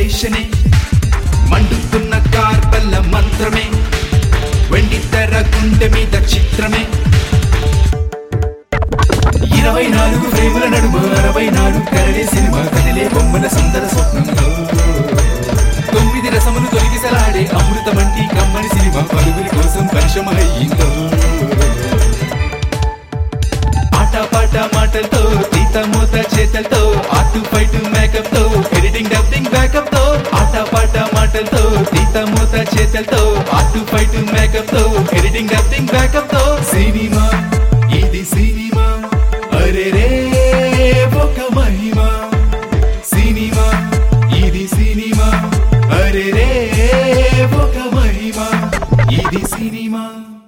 సెన్సేషనే మండుతున్న కార్బల్ల మంత్రమే వెండి తెర గుండె మీద చిత్రమే ఇరవై నాలుగు ప్రేముల నడుమ అరవై నాలుగు కరడే సినిమా కదిలే బొమ్మల సుందర స్వప్నంలో తొమ్మిది రసములు తొలగిసలాడే అమృతమంటి కమ్మని సినిమా పలువురి కోసం పరిశ్రమయ్యిందో ఆట పాట మాటలతో తీత మూత చేతలతో ఆటు ఫైట్ మేకప్ తో ఎడిటింగ్ డబ్బింగ్ బ్యాకప్ తో ఆట పాట మాటలతో తీత మూత చేతలతో ఆటు ఫైట్ మేకప్ తో ఎడిటింగ్ డబ్బింగ్ బ్యాకప్ తో సినిమా ఇది సినిమా అరే రే ఒక మహిమ సినిమా ఇది సినిమా అరే రే ఒక మహిమ ఇది సినిమా